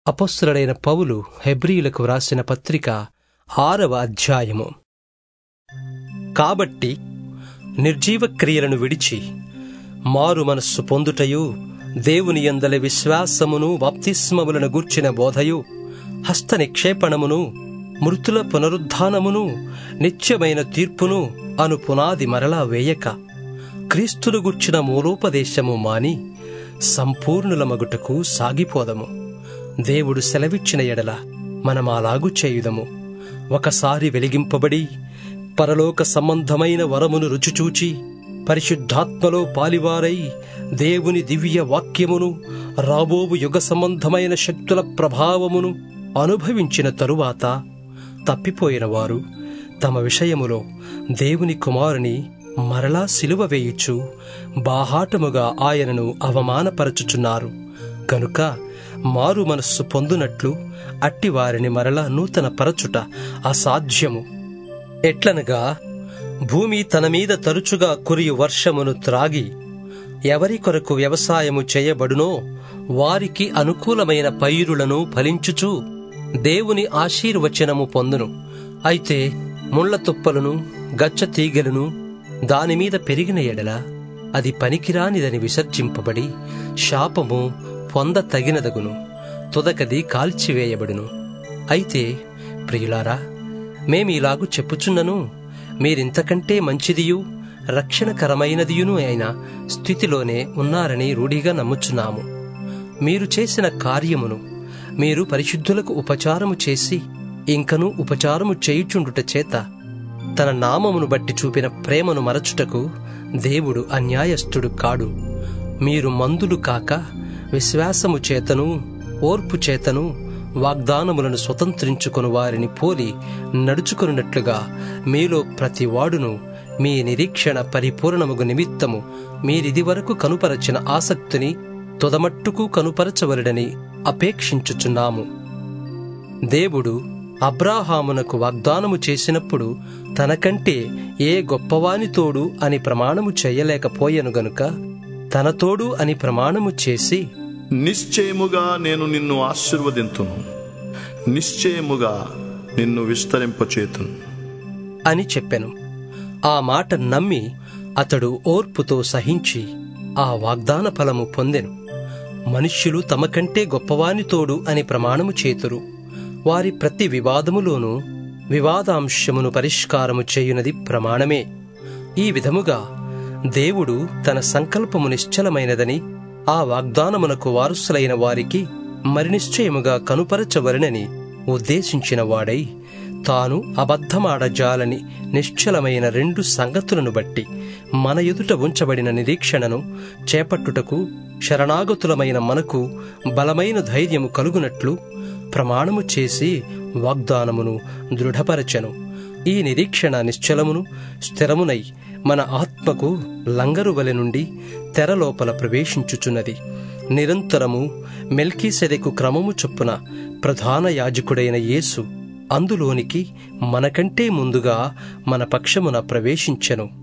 అపొస్తలుడైన పౌలు హెబ్రీయులకు వ్రాసిన పత్రిక ఆరవ అధ్యాయము కాబట్టి నిర్జీవ క్రియలను విడిచి మారు మనస్సు పొందుటయు దేవుని యందలి విశ్వాసమును బాప్తిస్మములను గూర్చిన బోధయు హస్త నిక్షేపణమును మృతుల పునరుద్ధానమును నిత్యమైన తీర్పును అను పునాది మరలా వేయక క్రీస్తును గుర్చిన మూలోపదేశము మాని సంపూర్ణులమగుటకు సాగిపోదము దేవుడు సెలవిచ్చిన ఎడల మనమాలాగు చేయుదము ఒకసారి వెలిగింపబడి పరలోక సంబంధమైన వరమును రుచిచూచి పరిశుద్ధాత్మలో పాలివారై దేవుని దివ్య వాక్యమును రాబోవు యుగ సంబంధమైన శక్తుల ప్రభావమును అనుభవించిన తరువాత తప్పిపోయిన వారు తమ విషయములో దేవుని కుమారుని మరలా సిలువ వేయుచు బాహాటముగా ఆయనను అవమానపరచుచున్నారు గనుక మారు మనస్సు పొందునట్లు అట్టివారిని మరలా నూతన పరచుట అసాధ్యము ఎట్లనగా భూమి తన మీద తరచుగా కురియు వర్షమును త్రాగి ఎవరి కొరకు వ్యవసాయము చేయబడునో వారికి అనుకూలమైన పైరులను ఫలించుచు దేవుని ఆశీర్వచనము పొందును అయితే ముళ్ల తుప్పలను గచ్చ తీగలను దానిమీద పెరిగిన ఎడల అది పనికిరానిదని విసర్జింపబడి శాపము పొంద తగినదగును తుదకది కాల్చివేయబడును అయితే ప్రియులారా మేమీలాగు చెప్పుచున్నను మీరింతకంటే మంచిదియు రక్షణకరమైనదియును అయిన స్థితిలోనే ఉన్నారని రూఢిగా నమ్ముచున్నాము మీరు చేసిన కార్యమును మీరు పరిశుద్ధులకు ఉపచారము చేసి ఇంకను ఉపచారము చేయుచుండుట చేత తన నామమును బట్టి చూపిన ప్రేమను మరచుటకు దేవుడు అన్యాయస్థుడు కాడు మీరు మందులు కాక విశ్వాసము చేతను ఓర్పు చేతను వాగ్దానములను స్వతంత్రించుకుని వారిని పోలి నడుచుకున్నట్లుగా మీలో ప్రతి వాడును మీ నిరీక్షణ పరిపూర్ణముగు నిమిత్తము మీరిది వరకు కనుపరచిన ఆసక్తిని తొదమట్టుకు కనుపరచవలడని అపేక్షించుచున్నాము దేవుడు అబ్రాహామునకు వాగ్దానము చేసినప్పుడు తనకంటే ఏ గొప్పవాని తోడు అని ప్రమాణము చేయలేకపోయెను గనుక తన తోడు అని ప్రమాణము చేసి నిశ్చయముగా నేను నిన్ను ఆశీర్వదింతును నిశ్చయముగా నిన్ను విస్తరింపచేతును అని చెప్పెను ఆ మాట నమ్మి అతడు ఓర్పుతో సహించి ఆ వాగ్దాన ఫలము పొందెను మనుష్యులు తమకంటే గొప్పవాని తోడు అని ప్రమాణము చేతురు వారి ప్రతి వివాదములోనూ వివాదాంశమును పరిష్కారము చేయునది ప్రమాణమే ఈ విధముగా దేవుడు తన సంకల్పము నిశ్చలమైనదని ఆ వాగ్దానమునకు వారసులైన వారికి మరి నిశ్చయముగా కనుపరచవలనని ఉద్దేశించిన వాడై తాను అబద్ధమాడజాలని నిశ్చలమైన రెండు సంగతులను బట్టి మన ఎదుట ఉంచబడిన నిరీక్షణను చేపట్టుటకు శరణాగతులమైన మనకు బలమైన ధైర్యము కలుగునట్లు ప్రమాణము చేసి వాగ్దానమును దృఢపరచెను ఈ నిరీక్షణ నిశ్చలమును స్థిరమునై మన ఆత్మకు లంగరువలె నుండి తెరలోపల ప్రవేశించుచున్నది నిరంతరము మెల్కీసెదెకు క్రమము చొప్పున ప్రధాన యాజకుడైన యేసు అందులోనికి మనకంటే ముందుగా మన పక్షమున ప్రవేశించెను